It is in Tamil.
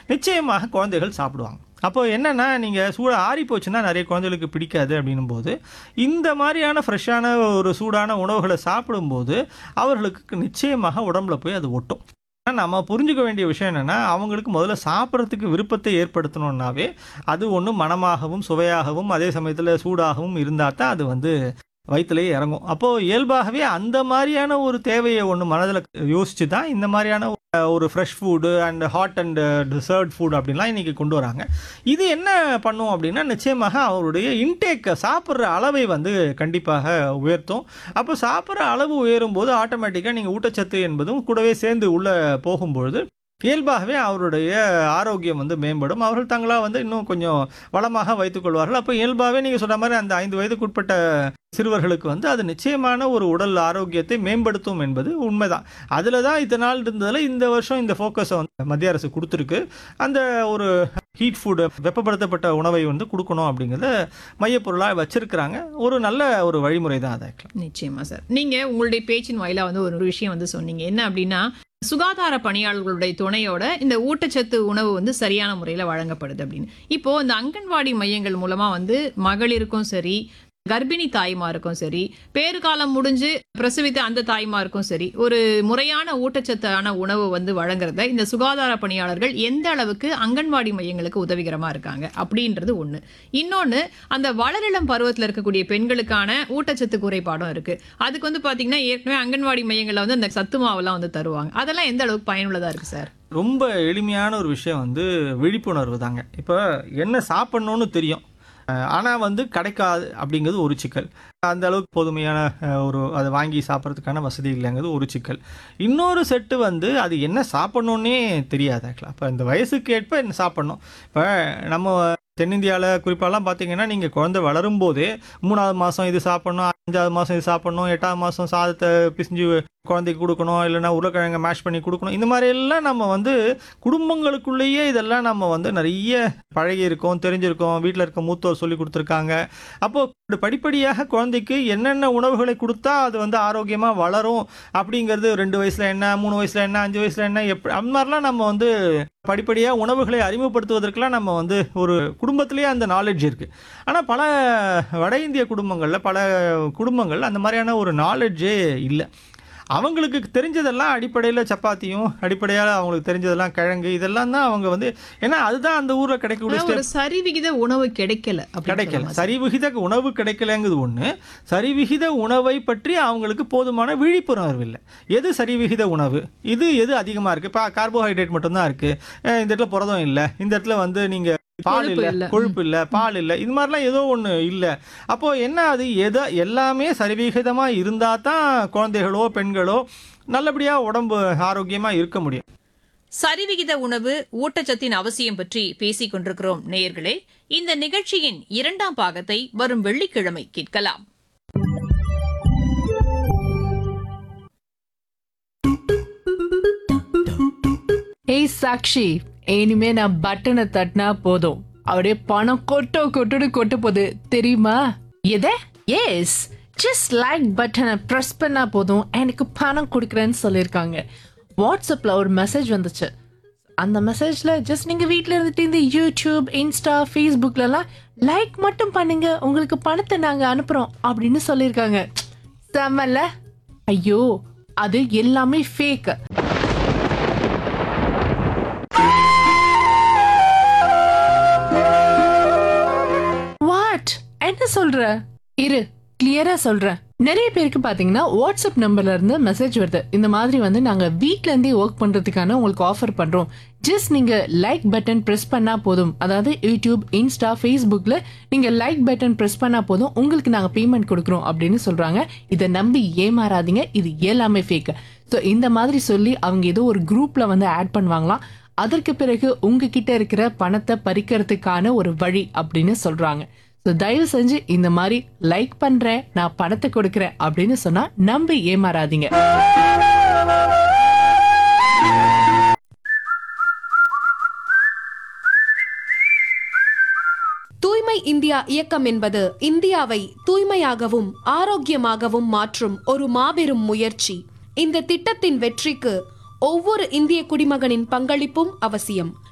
நிச்சயமாக குழந்தைகள் சாப்பிடுவாங்க அப்போ என்னன்னா நீங்கள் சூட ஆறி போச்சுன்னா நிறைய குழந்தைகளுக்கு பிடிக்காது அப்படின்னும் போது இந்த மாதிரியான ஃப்ரெஷ்ஷான ஒரு சூடான உணவுகளை சாப்பிடும்போது அவர்களுக்கு நிச்சயமாக உடம்புல போய் அது ஒட்டும் ஆனா, நம்ம புரிஞ்சுக்க வேண்டிய விஷயம் என்னென்னா அவங்களுக்கு முதல்ல சாப்பிட்றதுக்கு விருப்பத்தை ஏற்படுத்தணுன்னாவே அது ஒன்று மனமாகவும் சுவையாகவும் அதே சமயத்தில் சூடாகவும் இருந்தால் தான் அது வந்து வயிற்றுலேயே இறங்கும் அப்போது இயல்பாகவே அந்த மாதிரியான ஒரு தேவையை ஒன்று மனதில் யோசிச்சு தான் இந்த மாதிரியான அஹ், ஒரு fresh food and hot and dessert food அப்படின்லாம் இன்றைக்கி கொண்டு வராங்க இது என்ன பண்ணும் அப்படின்னா நிச்சயமாக அவருடைய இன்டேக்கை சாப்பிட்ற அளவை வந்து கண்டிப்பாக உயர்த்தும் அப்போ சாப்பிட்ற அளவு உயரும் போது ஆட்டோமேட்டிக்காக நீங்கள் ஊட்டச்சத்து என்பதும் கூடவே சேர்ந்து உள்ளே போகும்பொழுது இயல்பாகவே அவருடைய ஆரோக்கியம் வந்து மேம்படும் அவர்கள் தங்களாக வந்து இன்னும் கொஞ்சம் வளமாக வைத்துக்கொள்வார்கள் அப்போ இயல்பாகவே நீங்கள் சொன்ன மாதிரி அந்த ஐந்து வயதுக்குட்பட்ட சிறுவர்களுக்கு வந்து அது நிச்சயமான ஒரு உடல் ஆரோக்கியத்தை மேம்படுத்தும் என்பது உண்மைதான் அதில் தான் இத்தனை நாள் இருந்ததில் இந்த வருஷம் இந்த ஃபோக்கஸை வந்து மத்திய அரசு கொடுத்துருக்கு அந்த ஒரு ஹீட் ஃபுட் வெப்பப்படுத்தப்பட்ட உணவை வந்து கொடுக்கணும் அப்படிங்கிறத மையப்பொருளாக வச்சிருக்கிறாங்க ஒரு நல்ல ஒரு வழிமுறை தான் அதை நிச்சயமா சார் நீங்க உங்களுடைய பேச்சின் வாயிலா வந்து ஒரு விஷயம் வந்து சொன்னீங்க என்ன அப்படின்னா சுகாதார பணியாளர்களுடைய துணையோட இந்த ஊட்டச்சத்து உணவு வந்து சரியான முறையில வழங்கப்படுது அப்படின்னு இப்போ இந்த அங்கன்வாடி மையங்கள் மூலமா வந்து மகளிருக்கும் சரி கர்ப்பிணி தாய்மாருக்கும் சரி பேறுகாலம் முடிஞ்சு பிரசவித்த அந்த தாய்மாருக்கும் சரி ஒரு முறையான ஊட்டச்சத்தான உணவு வந்து வழங்குறத இந்த சுகாதார பணியாளர்கள் எந்த அளவுக்கு அங்கன்வாடி மையங்களுக்கு உதவிகரமா இருக்காங்க அப்படின்றது ஒண்ணு இன்னொன்னு அந்த வளரிளம் பருவத்தில் இருக்கக்கூடிய பெண்களுக்கான ஊட்டச்சத்து குறைபாடும் இருக்கு அதுக்கு வந்து பாத்தீங்கன்னா ஏற்கனவே அங்கன்வாடி மையங்கள்ல வந்து அந்த சத்து மாவுலாம் வந்து தருவாங்க அதெல்லாம் எந்த அளவுக்கு பயனுள்ளதா இருக்கு சார் ரொம்ப எளிமையான ஒரு விஷயம் வந்து விழிப்புணர்வு தாங்க இப்போ என்ன சாப்பிட்ணுன்னு தெரியும் ஆனால் வந்து கிடைக்காது அப்படிங்கிறது ஒரு சிக்கல் அந்த அளவுக்கு போதுமையான அஹ், ஒரு அதை வாங்கி சாப்பிட்றதுக்கான வசதி இல்லைங்கிறது ஒரு சிக்கல் இன்னொரு செட்டு வந்து அது என்ன சாப்பிட்ணுன்னே தெரியாது ஆக்சுவலாக இப்போ இந்த வயசுக்கு ஏற்ப என்ன சாப்பிட்ணும் இப்போ நம்ம தென்னிந்தியாவில் குறிப்பாலாம் பார்த்தீங்கன்னா நீங்கள் குழந்தை வளரும் போதே மூணாவது மாதம் இது சாப்பிட்ணும் அஞ்சாவது மாதம் இது சாப்பிட்ணும் எட்டாவது மாதம் சாதத்தை பிசிஞ்சு குழந்தைக்கு கொடுக்கணும் இல்லைன்னா உருளைக்கிழங்கை மேஷ் பண்ணி கொடுக்கணும் இந்த மாதிரி எல்லாம் நம்ம வந்து குடும்பங்களுக்குள்ளேயே இதெல்லாம் நம்ம வந்து நிறைய பழகி இருக்கோம் தெரிஞ்சிருக்கோம் வீட்டில் இருக்க மூத்தோர் சொல்லி கொடுத்துருக்காங்க அப்போ இப்படி படிப்படியாக குழந்தைக்கு என்னென்ன உணவுகளை கொடுத்தா அது வந்து ஆரோக்கியமாக வளரும் அப்படிங்கிறது ரெண்டு வயசில் என்ன மூணு வயசில் என்ன அஞ்சு வயசில் என்ன எப்படி அந்த மாதிரிலாம் நம்ம வந்து படிப்படியாக உணவுகளை அறிமுகப்படுத்துவதற்கெல்லாம் நம்ம வந்து ஒரு குடும்பத்திலேயே அந்த நாலேஜ் இருக்குது ஆனால் பல வட இந்திய குடும்பங்களில் பல குடும்பங்கள் அந்த மாதிரியான ஒரு நாலேஜே இல்லை அவங்களுக்கு தெரிஞ்சதெல்லாம் அடிப்படையில் சப்பாத்தியும் அடிப்படையாக அவங்களுக்கு தெரிஞ்சதெல்லாம் கிழங்கு இதெல்லாம் தான் அவங்க வந்து ஏன்னா அதுதான் அந்த ஊரில் கிடைக்கக்கூடிய அதாவது ஒரு சரிவிகித உணவு கிடைக்கல அப்படின்னு கிடைக்கல சொல்லலாமா சார்? சரிவிகித உணவு கிடைக்கலங்கிறது ஒன்று சரிவிகித உணவை பற்றி அவங்களுக்கு போதுமான விழிப்புணர்வு இல்லை எது சரிவிகித உணவு இது எது அதிகமாக இருக்குது இப்போ கார்போஹைட்ரேட் மட்டும்தான் இருக்குது இந்த இடத்துல புரதம் இல்லை இந்த இடத்துல வந்து நீங்கள் பால் கொழுப்பு இல்லை இல்ல. கொழுப்பு இல்லை பால் இல்லை இது மாதிரிலாம் ஏதோ ஒன்று இல்லை அப்போ என்ன அது எதை எல்லாமே சரிவிகிதமாக இருந்தால் தான் குழந்தைகளோ பெண்களோ நல்லபடியாக உடம்பு ஆரோக்கியமாக இருக்க முடியும் சரிவிகித உணவு ஊட்டச்சத்தின் அவசியம் பற்றி பேசிக் கொண்டிருக்கிறோம் நேயர்களே இந்த நிகழ்ச்சியின் இரண்டாம் பாகத்தை வரும் வெள்ளிக்கிழமை கேட்கலாம் ஏய் சாக்ஷி இனிமே நான் பட்டனை தட்டினா போதும் அப்படியே பணம் கொட்டோ கொட்டுன்னு கொட்ட போகுது தெரியுமா எத எஸ் ஜஸ்ட் லைக் பட்டனை ப்ரெஸ் பண்ணா போதும் எனக்கு பணம் கொடுக்குறேன்னு சொல்லியிருக்காங்க வாட்ஸ்அப்பில் ஒரு மெசேஜ் வந்துச்சு அந்த மெசேஜ்ல ஜஸ்ட் நீங்க வீட்ல இருந்துட்டு இந்த யூடியூப் இன்ஸ்டா ஃபேஸ்புக்லலாம் லைக் மட்டும் பண்ணுங்க உங்களுக்கு பணத்தை நாங்க அனுப்புறோம் அப்படின்னு சொல்லியிருக்காங்க செம்மல்ல ஐயோ அது எல்லாமே ஃபேக் வாட் என்ன சொல்ற இரு கிளியரா சொல்றேன் நிறைய பேருக்கு பாத்தீங்கன்னா வாட்ஸ்அப் நம்பர்ல இருந்து மெசேஜ் வருது இந்த மாதிரி வந்து நாங்க வீட்ல இருந்தே ஒர்க் பண்றதுக்கான உங்களுக்கு ஆஃபர் பண்றோம் ஜஸ்ட் நீங்க லைக் பட்டன் பிரஸ் பண்ணா போதும் அதாவது யூடியூப் இன்ஸ்டா ஃபேஸ்புக்ல நீங்க லைக் பட்டன் பிரஸ் பண்ணா போதும் உங்களுக்கு நாங்க பேமெண்ட் கொடுக்குறோம் அப்படின்னு சொல்றாங்க இதை நம்பி ஏமாறாதீங்க இது எல்லாமே ஃபேக் ஸோ இந்த மாதிரி சொல்லி அவங்க ஏதோ ஒரு குரூப்ல வந்து ஆட் பண்ணுவாங்களாம் அதற்கு பிறகு உங்ககிட்ட இருக்கிற பணத்தை பறிக்கிறதுக்கான ஒரு வழி அப்படின்னு சொல்றாங்க ஸோ தயவு செஞ்சு இந்த மாதிரி லைக் பண்றேன் நான் பணத்தை கொடுக்குறேன் அப்படின்னு சொன்னா நம்பி ஏமாறாதீங்க தூய்மை இந்தியா இயக்கம் என்பது இந்தியாவை தூய்மையாகவும் ஆரோக்கியமாகவும் மாற்றும் ஒரு மாபெரும் முயற்சி இந்த திட்டத்தின் வெற்றிக்கு ஒவ்வொரு இந்திய குடிமகனின் பங்களிப்பும் அவசியம்